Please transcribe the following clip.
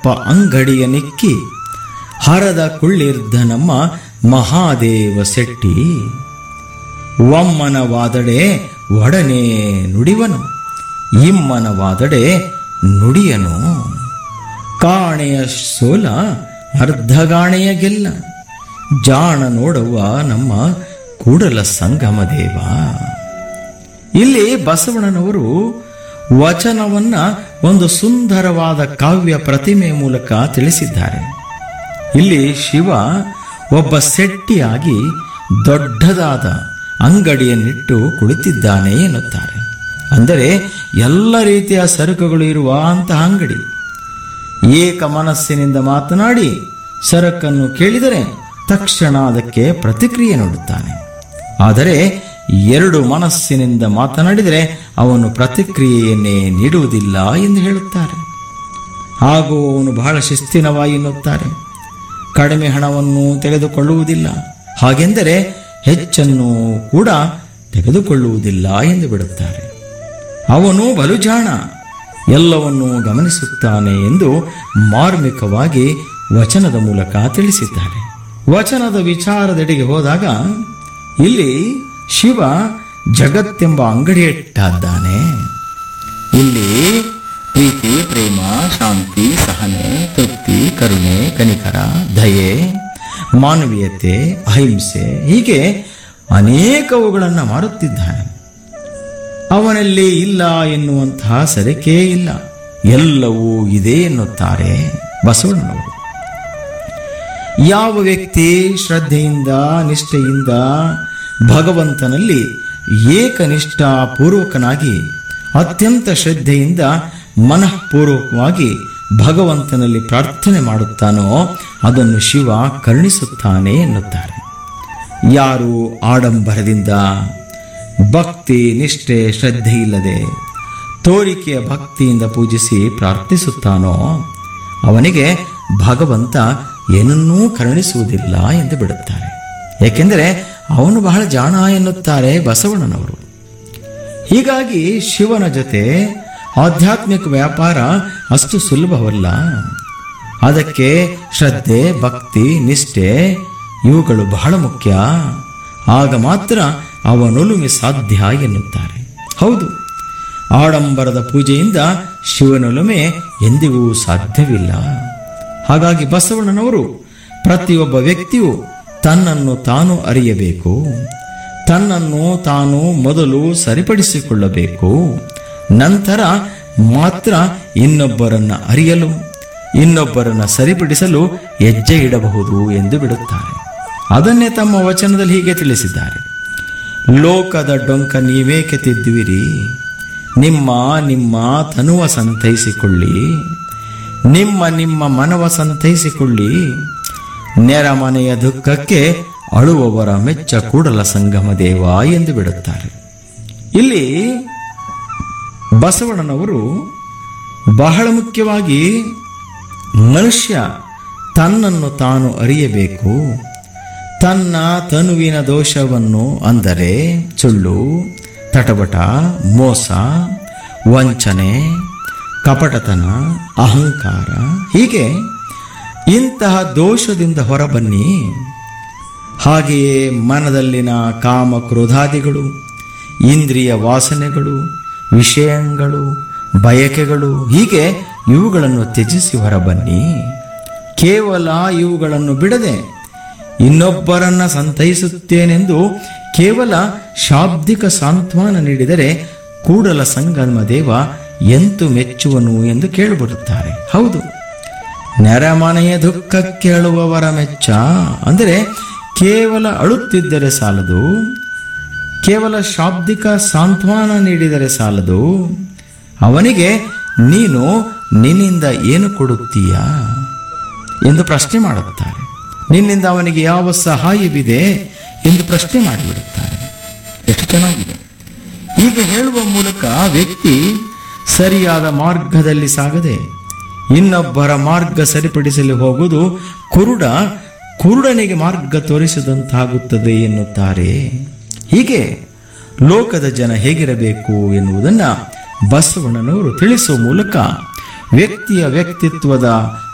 ಅಂಗಡಿಯ ನಿಕ್ಕಿ ಹರದ ಕುಳ್ಳಿರ್ದ ನಮ್ಮ ಮಹಾದೇವ ಶೆಟ್ಟಿ ಒಮ್ಮನವಾದಡೆ ಒಡನೆ ನುಡಿವನು ಇಮ್ಮನವಾದಡೆ ನುಡಿಯನು ಕಾಣೆಯ ಸೋಲ ಅರ್ಧಗಾಣೆಯ ಗೆಲ್ಲ ಜಾಣ ನೋಡುವ ನಮ್ಮ ಕೂಡಲ ಸಂಗಮ ದೇವ ಇಲ್ಲಿ ಬಸವಣ್ಣನವರು ವಚನವನ್ನ ಒಂದು ಸುಂದರವಾದ ಕಾವ್ಯ ಪ್ರತಿಮೆ ಮೂಲಕ ತಿಳಿಸಿದ್ದಾರೆ ಇಲ್ಲಿ ಶಿವ ಒಬ್ಬ ಸೆಟ್ಟಿಯಾಗಿ ದೊಡ್ಡದಾದ ಅಂಗಡಿಯನ್ನಿಟ್ಟು ಕುಳಿತಿದ್ದಾನೆ ಎನ್ನುತ್ತಾರೆ ಅಂದರೆ ಎಲ್ಲ ರೀತಿಯ ಸರಕುಗಳು ಇರುವ ಅಂತಹ ಅಂಗಡಿ ಏಕ ಮನಸ್ಸಿನಿಂದ ಮಾತನಾಡಿ ಸರಕನ್ನು ಕೇಳಿದರೆ ತಕ್ಷಣ ಅದಕ್ಕೆ ಪ್ರತಿಕ್ರಿಯೆ ನೀಡುತ್ತಾನೆ ಆದರೆ ಎರಡು ಮನಸ್ಸಿನಿಂದ ಮಾತನಾಡಿದರೆ ಅವನು ಪ್ರತಿಕ್ರಿಯೆಯನ್ನೇ ನೀಡುವುದಿಲ್ಲ ಎಂದು ಹೇಳುತ್ತಾರೆ ಹಾಗೂ ಅವನು ಬಹಳ ಶಿಸ್ತಿನವ ಎನ್ನುತ್ತಾರೆ ಕಡಿಮೆ ಹಣವನ್ನು ತೆಗೆದುಕೊಳ್ಳುವುದಿಲ್ಲ ಹಾಗೆಂದರೆ ಹೆಚ್ಚನ್ನು ಕೂಡ ತೆಗೆದುಕೊಳ್ಳುವುದಿಲ್ಲ ಎಂದು ಬಿಡುತ್ತಾರೆ ಅವನು ಬಲು ಜಾಣ ಎಲ್ಲವನ್ನೂ ಗಮನಿಸುತ್ತಾನೆ ಎಂದು ಮಾರ್ಮಿಕವಾಗಿ ವಚನದ ಮೂಲಕ ತಿಳಿಸಿದ್ದಾರೆ ವಚನದ ವಿಚಾರದೆಡೆಗೆ ಹೋದಾಗ ಇಲ್ಲಿ ಶಿವ ಜಗತ್ತೆಂಬ ಅಂಗಡಿ ಇಟ್ಟಿದ್ದಾನೆ ಇಲ್ಲಿ ಪ್ರೀತಿ ಪ್ರೇಮ ಶಾಂತಿ ಸಹನೆ ತೃಪ್ತಿ ಕರುಣೆ ಕನಿಕರ ದಯೆ ಮಾನವೀಯತೆ ಅಹಿಂಸೆ ಹೀಗೆ ಅನೇಕವುಗಳನ್ನು ಮಾರುತ್ತಿದ್ದಾನೆ ಅವನಲ್ಲಿ ಇಲ್ಲ ಎನ್ನುವಂತಹ ಸರಿಕೆ ಇಲ್ಲ ಎಲ್ಲವೂ ಇದೆ ಎನ್ನುತ್ತಾರೆ ಬಸವಣ್ಣನವರು ಯಾವ ವ್ಯಕ್ತಿ ಶ್ರದ್ಧೆಯಿಂದ ನಿಷ್ಠೆಯಿಂದ ಭಗವಂತನಲ್ಲಿ ಏಕನಿಷ್ಠಾಪೂರ್ವಕನಾಗಿ ಅತ್ಯಂತ ಶ್ರದ್ಧೆಯಿಂದ ಮನಃಪೂರ್ವಕವಾಗಿ ಭಗವಂತನಲ್ಲಿ ಪ್ರಾರ್ಥನೆ ಮಾಡುತ್ತಾನೋ ಅದನ್ನು ಶಿವ ಕರುಣಿಸುತ್ತಾನೆ ಎನ್ನುತ್ತಾರೆ ಯಾರು ಆಡಂಬರದಿಂದ ಭಕ್ತಿ ನಿಷ್ಠೆ ಶ್ರದ್ಧೆ ಇಲ್ಲದೆ ತೋರಿಕೆಯ ಭಕ್ತಿಯಿಂದ ಪೂಜಿಸಿ ಪ್ರಾರ್ಥಿಸುತ್ತಾನೋ ಅವನಿಗೆ ಭಗವಂತ ಏನನ್ನೂ ಕರುಣಿಸುವುದಿಲ್ಲ ಎಂದು ಬಿಡುತ್ತಾರೆ ಏಕೆಂದರೆ ಅವನು ಬಹಳ ಜಾಣ ಎನ್ನುತ್ತಾರೆ ಬಸವಣ್ಣನವರು ಹೀಗಾಗಿ ಶಿವನ ಜೊತೆ ಆಧ್ಯಾತ್ಮಿಕ ವ್ಯಾಪಾರ ಅಷ್ಟು ಸುಲಭವಲ್ಲ ಅದಕ್ಕೆ ಶ್ರದ್ಧೆ ಭಕ್ತಿ ನಿಷ್ಠೆ ಇವುಗಳು ಬಹಳ ಮುಖ್ಯ ಆಗ ಮಾತ್ರ ಅವನೊಲುಮೆ ಸಾಧ್ಯ ಎನ್ನುತ್ತಾರೆ ಹೌದು ಆಡಂಬರದ ಪೂಜೆಯಿಂದ ಶಿವನೊಲುಮೆ ಎಂದಿಗೂ ಸಾಧ್ಯವಿಲ್ಲ ಹಾಗಾಗಿ ಬಸವಣ್ಣನವರು ಪ್ರತಿಯೊಬ್ಬ ವ್ಯಕ್ತಿಯು ತನ್ನನ್ನು ತಾನು ಅರಿಯಬೇಕು ತನ್ನನ್ನು ತಾನು ಮೊದಲು ಸರಿಪಡಿಸಿಕೊಳ್ಳಬೇಕು ನಂತರ ಮಾತ್ರ ಇನ್ನೊಬ್ಬರನ್ನ ಅರಿಯಲು ಇನ್ನೊಬ್ಬರನ್ನ ಸರಿಪಡಿಸಲು ಹೆಜ್ಜೆ ಇಡಬಹುದು ಎಂದು ಬಿಡುತ್ತಾರೆ ಅದನ್ನೇ ತಮ್ಮ ವಚನದಲ್ಲಿ ಹೀಗೆ ತಿಳಿಸಿದ್ದಾರೆ ಲೋಕದ ಡೊಂಕ ನೀವೇಕೆ ತಿದ್ದುವಿರಿ ನಿಮ್ಮ ನಿಮ್ಮ ತನುವ ಸಂತೈಸಿಕೊಳ್ಳಿ ನಿಮ್ಮ ನಿಮ್ಮ ಮನವ ಸಂತೈಸಿಕೊಳ್ಳಿ ನೆರಮನೆಯ ದುಃಖಕ್ಕೆ ಅಳುವವರ ಮೆಚ್ಚ ಕೂಡಲ ಸಂಗಮ ದೇವ ಎಂದು ಬಿಡುತ್ತಾರೆ ಇಲ್ಲಿ ಬಸವಣ್ಣನವರು ಬಹಳ ಮುಖ್ಯವಾಗಿ ಮನುಷ್ಯ ತನ್ನನ್ನು ತಾನು ಅರಿಯಬೇಕು ತನ್ನ ತನುವಿನ ದೋಷವನ್ನು ಅಂದರೆ ಸುಳ್ಳು ತಟಬಟ ಮೋಸ ವಂಚನೆ ಕಪಟತನ ಅಹಂಕಾರ ಹೀಗೆ ಇಂತಹ ದೋಷದಿಂದ ಹೊರಬನ್ನಿ ಹಾಗೆಯೇ ಮನದಲ್ಲಿನ ಕಾಮ ಕ್ರೋಧಾದಿಗಳು ಇಂದ್ರಿಯ ವಾಸನೆಗಳು ವಿಷಯಗಳು ಬಯಕೆಗಳು ಹೀಗೆ ಇವುಗಳನ್ನು ತ್ಯಜಿಸಿ ಹೊರಬನ್ನಿ ಕೇವಲ ಇವುಗಳನ್ನು ಬಿಡದೆ ಇನ್ನೊಬ್ಬರನ್ನ ಸಂತೈಸುತ್ತೇನೆಂದು ಕೇವಲ ಶಾಬ್ದಿಕ ಸಾಂತ್ವನ ನೀಡಿದರೆ ಕೂಡಲ ಸಂಗಮ ದೇವ ಎಂತು ಮೆಚ್ಚುವನು ಎಂದು ಕೇಳಿಬಿಡುತ್ತಾರೆ ಹೌದು ನೆರೆಮನೆಯ ದುಃಖಕ್ಕೆ ಅಳುವವರ ಮೆಚ್ಚ ಅಂದರೆ ಕೇವಲ ಅಳುತ್ತಿದ್ದರೆ ಸಾಲದು ಕೇವಲ ಶಾಬ್ದಿಕ ಸಾಂತ್ವನ ನೀಡಿದರೆ ಸಾಲದು ಅವನಿಗೆ ನೀನು ನಿನ್ನಿಂದ ಏನು ಕೊಡುತ್ತೀಯಾ ಎಂದು ಪ್ರಶ್ನೆ ಮಾಡುತ್ತಾರೆ ನಿನ್ನಿಂದ ಅವನಿಗೆ ಯಾವ ಸಹಾಯವಿದೆ ಎಂದು ಪ್ರಶ್ನೆ ಮಾಡಿಬಿಡುತ್ತಾರೆ ಎಷ್ಟು ಚೆನ್ನಾಗಿದೆ ಹೀಗೆ ಹೇಳುವ ಮೂಲಕ ವ್ಯಕ್ತಿ ಸರಿಯಾದ ಮಾರ್ಗದಲ್ಲಿ ಸಾಗದೆ ಇನ್ನೊಬ್ಬರ ಮಾರ್ಗ ಸರಿಪಡಿಸಲು ಹೋಗುವುದು ಕುರುಡ ಕುರುಡನಿಗೆ ಮಾರ್ಗ ತೋರಿಸಿದಂತಾಗುತ್ತದೆ ಎನ್ನುತ್ತಾರೆ ಹೀಗೆ ಲೋಕದ ಜನ ಹೇಗಿರಬೇಕು ಎನ್ನುವುದನ್ನ ಬಸವಣ್ಣನವರು ತಿಳಿಸುವ ಮೂಲಕ ವ್ಯಕ್ತಿಯ ವ್ಯಕ್ತಿತ್ವದ